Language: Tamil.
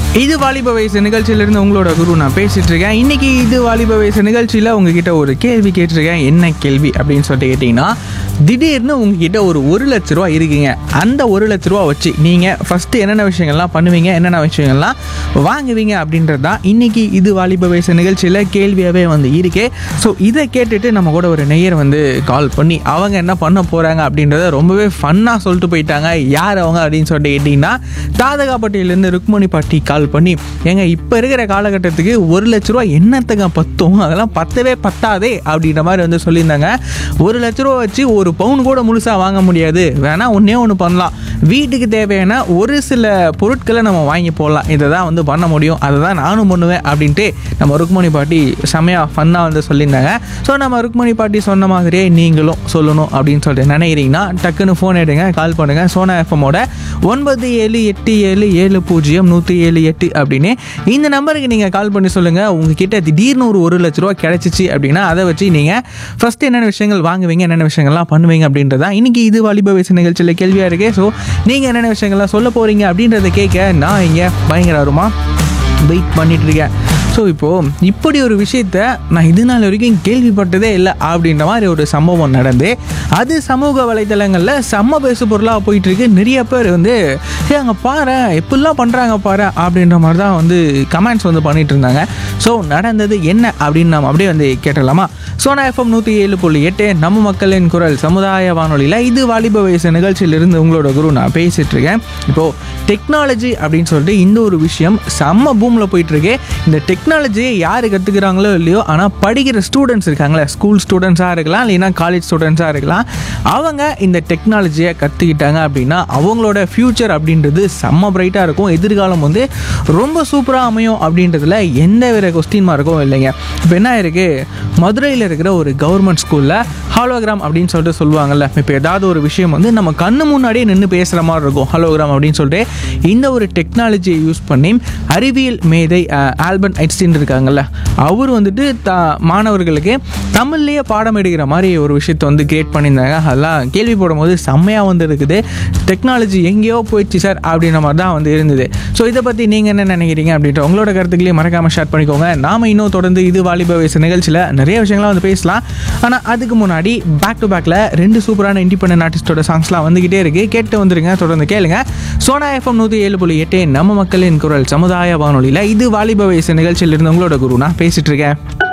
இது வாலிப வயசு நிகழ்ச்சியிலிருந்து உங்களோட குரு நான் பேசிட்டு இருக்கேன் இன்னைக்கு இது வாலிப வயசு நிகழ்ச்சியில் உங்ககிட்ட ஒரு கேள்வி கேட்டிருக்கேன் என்ன கேள்வி அப்படின்னு சொல்லிட்டு கேட்டிங்கன்னா திடீர்னு உங்ககிட்ட ஒரு ஒரு லட்ச ரூபா இருக்குங்க அந்த ஒரு லட்ச ரூபா வச்சு நீங்கள் ஃபஸ்ட்டு என்னென்ன விஷயங்கள்லாம் பண்ணுவீங்க என்னென்ன விஷயங்கள்லாம் வாங்குவீங்க அப்படின்றது தான் இன்னைக்கு இது வாலிப வயசு நிகழ்ச்சியில் கேள்வியாகவே வந்து இருக்கே ஸோ இதை கேட்டுட்டு நம்ம கூட ஒரு நெய்யர் வந்து கால் பண்ணி அவங்க என்ன பண்ண போகிறாங்க அப்படின்றத ரொம்பவே ஃபன்னாக சொல்லிட்டு போயிட்டாங்க யார் அவங்க அப்படின்னு சொல்லிட்டு கேட்டிங்கன்னா தாதகாப்பட்டியிலேருந்து ருக்மணி பாட்டி கால் பண்ணி ஏங்க இப்போ இருக்கிற காலகட்டத்துக்கு ஒரு லட்ச ரூபா என்னத்துங்க பத்தும் அதெல்லாம் பத்தவே பத்தாதே அப்படின்ற மாதிரி வந்து சொல்லியிருந்தாங்க ஒரு லட்ச ரூபா வச்சு ஒரு பவுன் கூட முழுசாக வாங்க முடியாது வேணா ஒன்றே ஒன்று பண்ணலாம் வீட்டுக்கு தேவையான ஒரு சில பொருட்களை நம்ம வாங்கி போடலாம் இதை தான் வந்து பண்ண முடியும் அதை தான் நானும் பண்ணுவேன் அப்படின்ட்டு நம்ம ருக்மணி பாட்டி செமையாக ஃபன்னாக வந்து சொல்லியிருந்தாங்க ஸோ நம்ம ருக்மணி பாட்டி சொன்ன மாதிரியே நீங்களும் சொல்லணும் அப்படின்னு சொல்லிட்டு நினைக்கிறீங்கன்னா டக்குன்னு ஃபோன் எடுங்க கால் பண்ணுங்கள் சோனா எஃப்எம்மோட ஒன்பது ஏழு எட்டு ஏழு ஏழு பூஜ்ஜியம் நூற்றி ஏழு எட்டு அப்படின்னு இந்த நம்பருக்கு நீங்கள் கால் பண்ணி சொல்லுங்கள் உங்ககிட்ட திடீர்னு ஒரு ஒரு லட்ச ரூபா கிடச்சிச்சு அப்படின்னா அதை வச்சு நீங்கள் ஃபஸ்ட்டு என்னென்ன விஷயங்கள் வாங்குவீங்க என்னென்ன விஷயங்கள்லாம் பண்ணுவீங்க அப்படின்றதா இன்றைக்கி இது வாலிப வயசு நிகழ்ச்சியில் கேள்வியாக இருக்கே ஸோ நீங்கள் என்னென்ன விஷயங்கள்லாம் சொல்ல போகிறீங்க அப்படின்றத கேட்க நான் இங்கே பயங்கர ஆர்வமாக வெயிட் பண்ணிட்டு இருக்கேன் ஸோ இப்போது இப்படி ஒரு விஷயத்த நான் இது நாள் வரைக்கும் கேள்விப்பட்டதே இல்லை அப்படின்ற மாதிரி ஒரு சம்பவம் நடந்து அது சமூக வலைதளங்களில் செம்ம பேசு பொருளாக போயிட்டு இருக்கு நிறைய பேர் வந்து ஏ அங்கே பாரு எப்படிலாம் பண்ணுறாங்க பாரு அப்படின்ற மாதிரி தான் வந்து கமெண்ட்ஸ் வந்து பண்ணிட்டு இருந்தாங்க ஸோ நடந்தது என்ன அப்படின்னு நம்ம அப்படியே வந்து கேட்டலாமா சோனா எஃப்எம் நூற்றி ஏழு புள்ளி எட்டு நம்ம மக்களின் குரல் சமுதாய வானொலியில் இது வாலிப வயசு நிகழ்ச்சியிலிருந்து உங்களோட குரு நான் பேசிட்டு இருக்கேன் இப்போது டெக்னாலஜி அப்படின்னு சொல்லிட்டு இந்த ஒரு விஷயம் செம்ம பூமில் போயிட்டு இருக்கு இந்த டெக்னாலஜியை யார் கற்றுக்குறாங்களோ இல்லையோ ஆனால் படிக்கிற ஸ்டூடெண்ட்ஸ் இருக்காங்களே ஸ்கூல் ஸ்டூடெண்ட்ஸாக இருக்கலாம் இல்லைன்னா காலேஜ் ஸ்டூடெண்ட்ஸாக இருக்கலாம் அவங்க இந்த டெக்னாலஜியை கற்றுக்கிட்டாங்க அப்படின்னா அவங்களோட ஃப்யூச்சர் அப்படின்றது செம்ம பிரைட்டாக இருக்கும் எதிர்காலம் வந்து ரொம்ப சூப்பராக அமையும் அப்படின்றதுல எந்த வித கொஸ்டின் மார்க்கும் இல்லைங்க இப்போ என்ன இருக்கு மதுரையில் இருக்கிற ஒரு கவர்மெண்ட் ஸ்கூலில் ஹாலோகிராம் அப்படின்னு சொல்லிட்டு சொல்லுவாங்கல்ல இப்போ ஏதாவது ஒரு விஷயம் வந்து நம்ம கண்ணு முன்னாடியே நின்று பேசுகிற மாதிரி இருக்கும் ஹாலோகிராம் அப்படின்னு சொல்லிட்டு இந்த ஒரு டெக்னாலஜியை யூஸ் பண்ணி அறிவியல் மேதை அஹ், ஆல்பர்ட் ஐன்ஸ்டீன் இருக்காங்கல்ல அவர் வந்துட்டு த மாணவர்களுக்கு தமிழ்லேயே பாடம் எடுக்கிற மாதிரி ஒரு விஷயத்தை வந்து கிரியேட் பண்ணியிருந்தாங்க அதெல்லாம் கேள்வி போடும்போது செம்மையாக வந்து இருக்குது டெக்னாலஜி எங்கேயோ போயிடுச்சு சார் அப்படின்ற மாதிரி தான் வந்து இருந்தது ஸோ இதை பற்றி நீங்கள் என்ன நினைக்கிறீங்க அப்படின்ற உங்களோட கருத்துக்களையும் மறக்காமல் ஷேர் பண்ணிக்கோங்க நாம இன்னும் தொடர்ந்து இது வாலிப வயசு நிகழ்ச்சியில் நிறைய விஷயங்கள்லாம் வந்து பேசலாம் ஆனால் அதுக்கு முன்னாடி பேக் டு பேக்கில் ரெண்டு சூப்பரான இண்டிபெண்டன்ட் ஆர்டிஸ்டோட சாங்ஸ்லாம் வந்துக்கிட்டே இருக்கு கேட்டு வந்துருங்க தொடர்ந்து கேளுங்க சோனா எஃப்எம் நூற்றி ஏழு புள்ளி எட்டு நம்ம மக்களின் குரல் சமுதாய வானொலியில் இது வாலிப வயசு நிகழ்ச்சியிலிருந்து உங்களோட குரு நான் பேசிட்டு இருக்கேன்